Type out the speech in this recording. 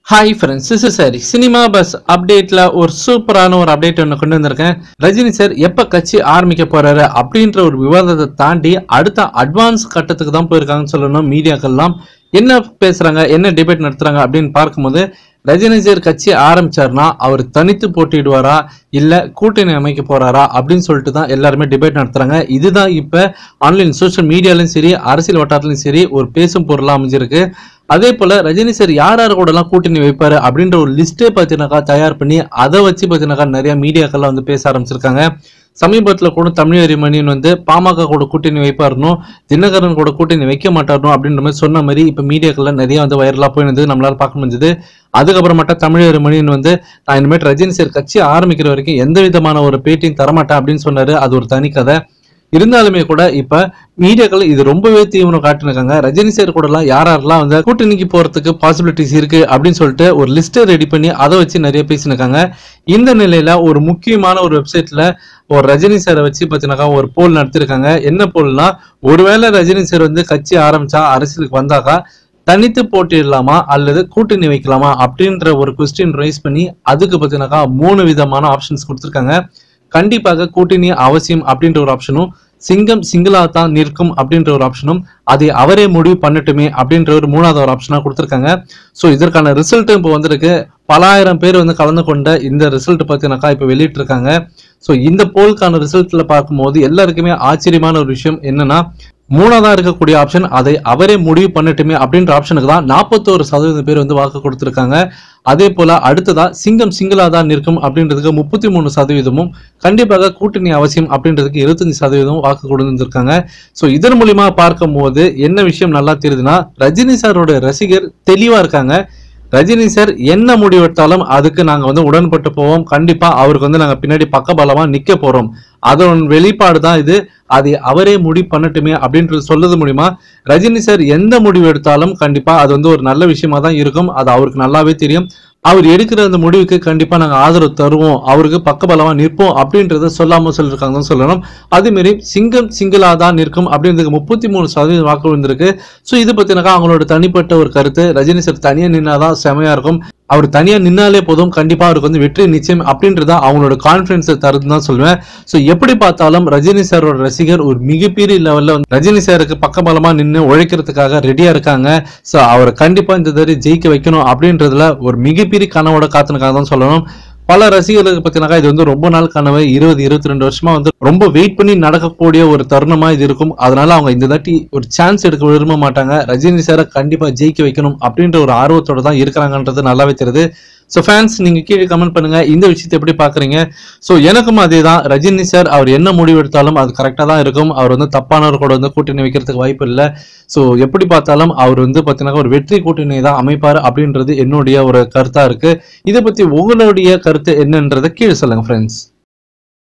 hi friends this is சரி cinema buzz அப்டேட்ல ஒரு சூப்பரான ஒரு அப்டேட் ஒன்று கொண்டு வந்திருக்கேன் ரஜினி சார் எப்ப கட்சி ஆரம்பிக்க போறாரு அப்படின்ற ஒரு விவாதத்தை தாண்டி அடுத்த அட்வான்ஸ் கட்டத்துக்கு தான் போயிருக்காங்கன்னு சொல்லணும் மீடியாக்கள்லாம் என்ன பேசுறாங்க என்ன டிபேட் நடத்துறாங்க அப்படின்னு பார்க்கும்போது ரஜினி சார் கட்சி ஆரம்பிச்சாருன்னா அவர் தனித்து போட்டிடுவாரா இல்ல கூட்டணி அமைக்க போறாரா அப்படின்னு சொல்லிட்டு தான் எல்லாருமே டிபேட் நடத்துறாங்க இதுதான் இப்ப ஆன்லைன் சோஷியல் மீடியாலையும் சரி அரசியல் வட்டாரத்திலும் சரி ஒரு பேசும் பொருளா அமைஞ்சிருக்கு அதே போல ரஜினி சார் யார் யார் கூட எல்லாம் கூட்டணி வைப்பாரு அப்படின்ற ஒரு லிஸ்டே பார்த்தீங்கன்னாக்கா தயார் பண்ணி அதை வச்சு பார்த்தீங்கன்னாக்கா நிறைய மீடியாக்கள்லாம் வந்து பேச ஆரம்பிச்சிருக்காங்க சமீபத்தில் கூட தமிழ் மணியன் வந்து பாமக கூட கூட்டணி வைப்பாருனோ தினகரன் கூட கூட்டணி வைக்க மாட்டாருனோ அப்படின்ற மாதிரி சொன்ன மாதிரி இப்போ மீடியாக்கள்ல நிறைய வந்து வைரலாக போயிருந்தது நம்மளால பார்க்க முடிஞ்சது அதுக்கப்புறமேட்டா தமிழ் மணியன் வந்து நான் இனிமேட்டு ரஜினி சார் கட்சி ஆரம்பிக்கிற வரைக்கும் எந்த விதமான ஒரு பேட்டியும் தரமாட்டேன் அப்படின்னு சொன்னாரு அது ஒரு தனி கதை இருந்தாலுமே கூட இப்ப மீடியாக்கள் இது ரொம்பவே தீவிரம் காட்டிருக்காங்க ரஜினி சார் கூட எல்லாம் யார் யாரெல்லாம் வந்து கூட்டணிக்கு போறதுக்கு பாசிபிலிட்டிஸ் இருக்கு அப்படின்னு சொல்லிட்டு ஒரு லிஸ்ட்டை ரெடி பண்ணி அதை வச்சு நிறைய பேசினிருக்காங்க இந்த நிலையில ஒரு முக்கியமான ஒரு வெப்சைட்ல ஒரு ரஜினி சாரை வச்சு பார்த்தீங்கன்னாக்கா ஒரு போல் நடத்திருக்காங்க என்ன போல்னா ஒருவேளை ரஜினி சார் வந்து கட்சி ஆரம்பிச்சா அரசியலுக்கு வந்தாக்கா தனித்து போட்டியிடலாமா அல்லது கூட்டணி வைக்கலாமா அப்படின்ற ஒரு கொஸ்டின் ரைஸ் பண்ணி அதுக்கு பார்த்தீங்கன்னாக்கா மூணு விதமான ஆப்ஷன்ஸ் கொடுத்துருக்காங்க கண்டிப்பாக கூட்டணி அவசியம் அப்படின்ற ஒரு ஆப்ஷனும் சிங்கம் சிங்கிளா தான் நிற்கும் அப்படின்ற ஒரு ஆப்ஷனும் அதை அவரே முடிவு பண்ணட்டுமே அப்படின்ற ஒரு மூணாவது ஒரு ஆப்ஷனா கொடுத்துருக்காங்க ஸோ இதற்கான ரிசல்ட் இப்போ வந்திருக்கு பலாயிரம் பேர் வந்து கலந்து கொண்ட இந்த ரிசல்ட் பார்த்தீங்கன்னாக்கா இப்போ வெளியிட்டிருக்காங்க ஸோ இந்த போலுக்கான ரிசல்ட்ல பார்க்கும்போது எல்லாருக்குமே ஆச்சரியமான ஒரு விஷயம் என்னன்னா மூணாவதா இருக்கக்கூடிய ஆப்ஷன் அதை அவரே முடிவு பண்ணட்டுமே அப்படின்ற ஆப்ஷனுக்கு தான் நாற்பத்தோரு சதவீதம் பேர் வந்து வாக்கு கொடுத்துருக்காங்க அதே போல அடுத்ததா சிங்கம் சிங்கிளா தான் நிற்கும் அப்படின்றதுக்கு முப்பத்தி மூணு சதவீதமும் கண்டிப்பாக கூட்டணி அவசியம் அப்படின்றதுக்கு இருபத்தஞ்சு சதவீதம் வாக்கு கொடுத்துருக்காங்க ஸோ இதன் மூலியமா பார்க்கும்போது என்ன விஷயம் நல்லா தெரியுதுன்னா ரஜினி சாரோட ரசிகர் தெளிவா இருக்காங்க ரஜினி சார் என்ன முடிவெடுத்தாலும் அதுக்கு நாங்க வந்து உடன்பட்டு போவோம் கண்டிப்பா அவருக்கு வந்து நாங்க பின்னாடி பக்கபலமா நிக்க போறோம் அதன் வெளிப்பாடு தான் இது அதை அவரே முடிவு பண்ணட்டுமே அப்படின்றது சொல்றது மூலியமா ரஜினி சார் எந்த முடிவு எடுத்தாலும் கண்டிப்பா அது வந்து ஒரு நல்ல விஷயமா தான் இருக்கும் அது அவருக்கு நல்லாவே தெரியும் அவர் எடுக்கிற அந்த முடிவுக்கு கண்டிப்பா நாங்க ஆதரவு தருவோம் அவருக்கு பக்கபலமா நிற்போம் அப்படின்றத சொல்லாம சொல்லியிருக்காங்கன்னு சொல்லணும் அதே மாதிரி சிங்கம் சிங்கிளா தான் நிற்கும் அப்படின்றதுக்கு முப்பத்தி மூணு சதவீதம் வாக்கு விழுந்திருக்கு ஸோ இது பத்தினாக்கா அவங்களோட தனிப்பட்ட ஒரு கருத்து ரஜினி சார் தனியா நின்னாதான் செமையா இருக்கும் அவர் தனியா நின்னாலே போதும் கண்டிப்பா அவருக்கு வந்து வெற்றி நிச்சயம் அப்படின்றத அவங்களோட கான்பிடன்ஸை தருதுன்னு தான் சொல்லுவேன் ஸோ எப்படி பார்த்தாலும் ரஜினி சாரோட ரசிகர் ஒரு மிகப்பெரிய லெவல்ல வந்து ரஜினி சாருக்கு பக்கபலமா நின்று உழைக்கிறதுக்காக ரெடியா இருக்காங்க ஸோ அவரை கண்டிப்பா இந்த தடவை ஜெயிக்க வைக்கணும் அப்படின்றதுல ஒரு மிகப்பெரிய கனவோட காத்துனுக்காக தான் சொல்லணும் பல ரசிகர்களுக்கு பார்த்தீங்கன்னாக்கா இது வந்து ரொம்ப நாள் கனவு இருபது இருபத்தி ரெண்டு வருஷமா வந்து ரொம்ப வெயிட் பண்ணி நடக்கக்கூடிய ஒரு தருணமா இது இருக்கும் அதனால அவங்க இந்த தாட்டி ஒரு சான்ஸ் எடுக்க விரும்ப மாட்டாங்க ரஜினி சாரை கண்டிப்பா ஜெயிக்க வைக்கணும் அப்படின்ற ஒரு ஆர்வத்தோட தான் இருக்கிறாங்கன்றது நல்லாவே தெரியுது ஸோ ஃபேன்ஸ் நீங்க கீழே கமெண்ட் பண்ணுங்க இந்த விஷயத்தை எப்படி பாக்குறீங்க ஸோ எனக்கும் அதே தான் ரஜினி சார் அவர் என்ன முடிவு எடுத்தாலும் அது கரெக்டாக தான் இருக்கும் அவர் வந்து தப்பானவர் கூட வந்து கூட்டணி வைக்கிறதுக்கு வாய்ப்பு இல்லை ஸோ எப்படி பார்த்தாலும் அவர் வந்து பார்த்தீங்கன்னா ஒரு வெற்றி கூட்டணி தான் அமைப்பார் அப்படின்றது என்னுடைய ஒரு கருத்தா இருக்கு இதை பத்தி உங்களுடைய கருத்து என்னன்றதை கீழே சொல்லுங்க ஃப்ரெண்ட்ஸ்